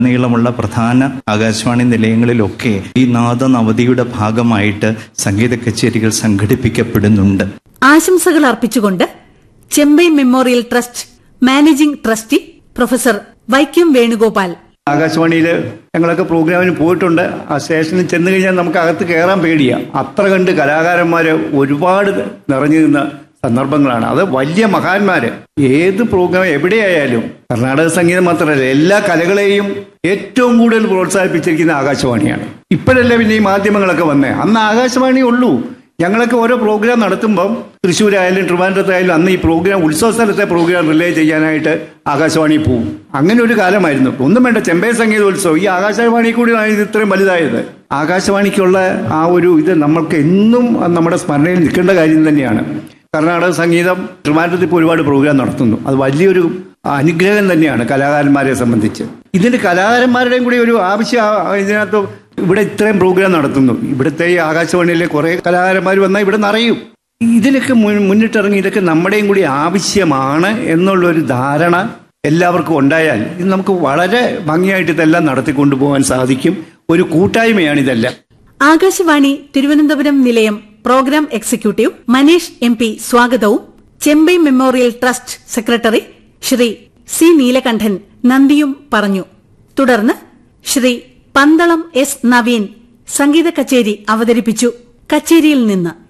നീളമുള്ള പ്രധാന ആകാശവാണി നിലയങ്ങളിലൊക്കെ ഈ നാദനവതിയുടെ ഭാഗമായിട്ട് സംഗീത കച്ചേരികൾ സംഘടിപ്പിക്കപ്പെടുന്നുണ്ട് ആശംസകൾ അർപ്പിച്ചുകൊണ്ട് Chembai memorial trust managing trustee professor Vaikom Venugopal ആകാശവാണിയിൽ ഞങ്ങളൊക്കെ പ്രോഗ്രാമിന് പോയിട്ടുണ്ട് ആ സ്റ്റേഷനിൽ ചെന്ന് കഴിഞ്ഞാൽ നമുക്ക് അകത്ത് കയറാൻ പേടിയാ അത്ര കണ്ട് കലാകാരന്മാർ ഒരുപാട് നിറഞ്ഞു നിന്ന സന്ദർഭങ്ങളാണ് അത് വലിയ മഹാന്മാര് ഏത് പ്രോഗ്രാം എവിടെയായാലും കർണാടക സംഗീതം മാത്രമല്ല എല്ലാ കലകളെയും ഏറ്റവും കൂടുതൽ പ്രോത്സാഹിപ്പിച്ചിരിക്കുന്ന ആകാശവാണിയാണ് ഇപ്പോഴല്ലേ പിന്നെ ഈ മാധ്യമങ്ങളൊക്കെ വന്നേ അന്ന് ആകാശവാണി ഉള്ളൂ ഞങ്ങളൊക്കെ ഓരോ പ്രോഗ്രാം നടത്തുമ്പം തൃശ്ശൂരായാലും ട്രിവാൻഡ്രത്തായാലും അന്ന് ഈ പ്രോഗ്രാം ഉത്സവ സ്ഥലത്തെ പ്രോഗ്രാം റിലേ ചെയ്യാനായിട്ട് ആകാശവാണി പോവും അങ്ങനെ ഒരു കാലമായിരുന്നു ഒന്നും വേണ്ട ചെമ്പൈ സംഗീതോത്സവം ഈ ആകാശവാണി കൂടിയാണ് ഇത് ഇത്രയും വലുതായത് ആകാശവാണിക്കുള്ള ആ ഒരു ഇത് നമ്മൾക്ക് എന്നും നമ്മുടെ സ്മരണയിൽ നിൽക്കേണ്ട കാര്യം തന്നെയാണ് കർണാടക സംഗീതം ട്രിവാൻഡ്രത്തിൽ ഇപ്പോൾ ഒരുപാട് പ്രോഗ്രാം നടത്തുന്നു അത് വലിയൊരു അനുഗ്രഹം തന്നെയാണ് കലാകാരന്മാരെ സംബന്ധിച്ച് ഇതിന് കലാകാരന്മാരുടെയും കൂടി ഒരു ആവശ്യം ആ- ഇതിനകത്ത് ഇവിടെ ഇത്രയും പ്രോഗ്രാം നടത്തുന്നു ഇവിടുത്തെ ഈ ആകാശവാണിയിലെ കുറെ കലാകാരന്മാർ വന്നാൽ ഇവിടെ നിറയും ഇതിനൊക്കെ മുൻ- മുന്നിട്ടിറങ്ങി ഇതൊക്കെ നമ്മുടെയും കൂടി ആവശ്യമാണ് എന്നുള്ളൊരു ധാരണ എല്ലാവർക്കും ഉണ്ടായാൽ ഇത് നമുക്ക് വളരെ ഭംഗിയായിട്ട് ഇതെല്ലാം നടത്തിക്കൊണ്ടുപോകാൻ സാധിക്കും ഒരു കൂട്ടായ്മയാണ് ഇതെല്ലാം ആകാശവാണി തിരുവനന്തപുരം നിലയം program executive Manish M P സ്വാഗതവും Chembai memorial trust secretary Shri C Neelakandan നന്ദിയും പറഞ്ഞു തുടർന്ന് ശ്രീ പന്തളം എസ് നവീൻ സംഗീത കച്ചേരി അവതരിപ്പിച്ചു കച്ചേരിയിൽ നിന്ന്